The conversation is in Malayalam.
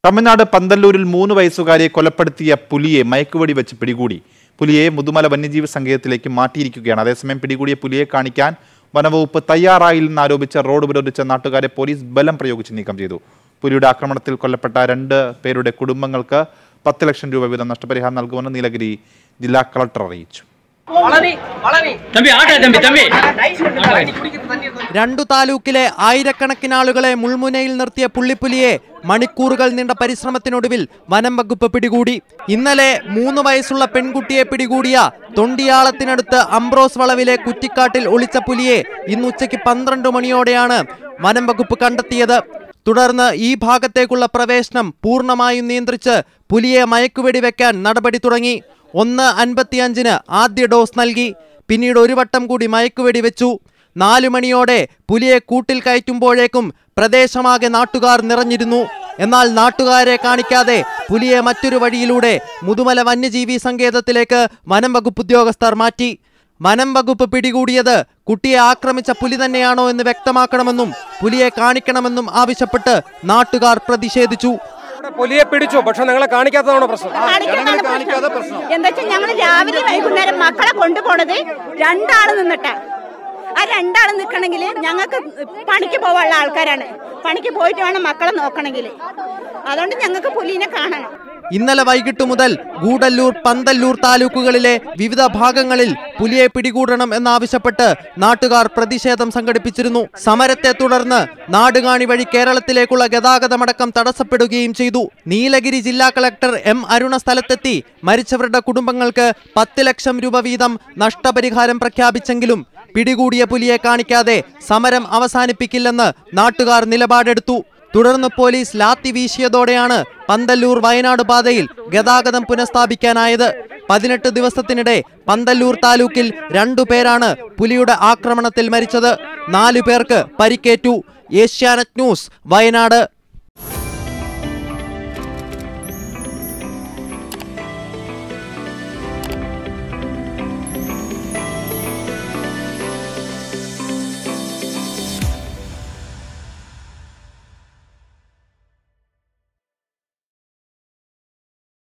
തമിഴ്നാട് പന്തല്ലൂരിൽ മൂന്ന് വയസ്സുകാരിയെ കൊലപ്പെടുത്തിയ പുലിയെ മയക്കുവെടി വെച്ച് പിടികൂടി പുലിയെ മുതുമല വന്യജീവി സങ്കേതത്തിലേക്ക് മാറ്റിയിരിക്കുകയാണ് അതേസമയം പിടികൂടിയ പുലിയെ കാണിക്കാൻ വനവകുപ്പ് തയ്യാറായില്ലെന്ന് ആരോപിച്ച് റോഡ് ഉപരോധിച്ച നാട്ടുകാരെ പോലീസ് ബലം പ്രയോഗിച്ച് നീക്കം ചെയ്തു പുലിയുടെ ആക്രമണത്തിൽ കൊല്ലപ്പെട്ട രണ്ട് പേരുടെ കുടുംബങ്ങൾക്ക് പത്ത് ലക്ഷം രൂപ വീതം നഷ്ടപരിഹാരം നൽകുമെന്ന് നീലഗിരി ജില്ലാ കളക്ടർ അറിയിച്ചു தம்பி ஆட்டா தம்பி தம்பி രണ്ടു താലൂക്കിലെ ആയിരക്കണക്കിന് ആളുകളെ മുൾമുനയിൽ നിർത്തിയ പുള്ളിപ്പുലിയെ മണിക്കൂറുകൾ നീണ്ട പരിശ്രമത്തിനൊടുവിൽ വനം വകുപ്പ് പിടികൂടി ഇന്നലെ മൂന്ന് വയസ്സുള്ള പെൺകുട്ടിയെ പിടികൂടിയ തൊണ്ടിയാളത്തിനടുത്ത് അംബ്രോസ് വളവിലെ കുറ്റിക്കാട്ടിൽ ഒളിച്ച പുലിയെ ഇന്ന് ഉച്ചയ്ക്ക് പന്ത്രണ്ട് മണിയോടെയാണ് വനം വകുപ്പ് കണ്ടെത്തിയത് തുടർന്ന് ഈ ഭാഗത്തേക്കുള്ള പ്രവേശനം പൂർണ്ണമായും നിയന്ത്രിച്ച് പുലിയെ മയക്കുവെടി വെക്കാൻ നടപടി തുടങ്ങി ഒന്ന് അൻപത്തിയഞ്ചിന് ആദ്യ ഡോസ് നൽകി പിന്നീട് ഒരു വട്ടം കൂടി മയക്കുവെടി വെച്ചു നാലു മണിയോടെ പുലിയെ കൂട്ടിൽ കയറ്റുമ്പോഴേക്കും പ്രദേശമാകെ നാട്ടുകാർ നിറഞ്ഞിരുന്നു എന്നാൽ നാട്ടുകാരെ കാണിക്കാതെ പുലിയെ മറ്റൊരു വഴിയിലൂടെ മുതുമല വന്യജീവി സങ്കേതത്തിലേക്ക് വനം വകുപ്പ് ഉദ്യോഗസ്ഥർ മാറ്റി വനം വകുപ്പ് പിടികൂടിയത് കുട്ടിയെ ആക്രമിച്ച പുലി തന്നെയാണോ എന്ന് വ്യക്തമാക്കണമെന്നും പുലിയെ കാണിക്കണമെന്നും ആവശ്യപ്പെട്ട് നാട്ടുകാർ പ്രതിഷേധിച്ചു പുലിയെ പിടിച്ചു പക്ഷെ നിങ്ങളെ കാണിക്കാത്തതാണോ പ്രശ്നം കാണിക്കാതെ പ്രശ്നം എന്താ വെച്ചാൽ ഞങ്ങൾ രാവിലെ വൈകുന്നേരം മക്കളെ കൊണ്ടുപോണത് രണ്ടാള് നിന്നിട്ടാ ആ രണ്ടാള് നിൽക്കണമെങ്കിൽ ഞങ്ങൾക്ക് പണിക്ക് പോകാനുള്ള ആൾക്കാരാണ് പണിക്ക് പോയിട്ട് വേണം മക്കളെ നോക്കണമെങ്കിൽ അതുകൊണ്ട് ഞങ്ങൾക്ക് പുലിനെ കാണണം ഇന്നലെ വൈകിട്ട് മുതൽ ഗൂഡല്ലൂർ പന്തല്ലൂർ താലൂക്കുകളിലെ വിവിധ ഭാഗങ്ങളിൽ പുലിയെ പിടികൂടണം എന്നാവശ്യപ്പെട്ട് നാട്ടുകാർ പ്രതിഷേധം സംഘടിപ്പിച്ചിരുന്നു സമരത്തെ തുടർന്ന് നാടുകാണി വഴി കേരളത്തിലേക്കുള്ള ഗതാഗതമടക്കം തടസ്സപ്പെടുകയും ചെയ്തു നീലഗിരി ജില്ലാ കളക്ടർ എം അരുണ സ്ഥലത്തെത്തി മരിച്ചവരുടെ കുടുംബങ്ങൾക്ക് പത്ത് ലക്ഷം രൂപ വീതം നഷ്ടപരിഹാരം പ്രഖ്യാപിച്ചെങ്കിലും പിടികൂടിയ പുലിയെ കാണിക്കാതെ സമരം അവസാനിപ്പിക്കില്ലെന്ന് നാട്ടുകാർ നിലപാടെടുത്തു തുടർന്ന് പോലീസ് ലാത്തി വീശിയതോടെയാണ് പന്തല്ലൂർ വയനാട് പാതയിൽ ഗതാഗതം പുനഃസ്ഥാപിക്കാനായത് പതിനെട്ട് ദിവസത്തിനിടെ പന്തല്ലൂർ താലൂക്കിൽ രണ്ടു പേരാണ് പുലിയുടെ ആക്രമണത്തിൽ മരിച്ചത് നാലു പേർക്ക് പരിക്കേറ്റു ഏഷ്യാനെറ്റ് ന്യൂസ് വയനാട്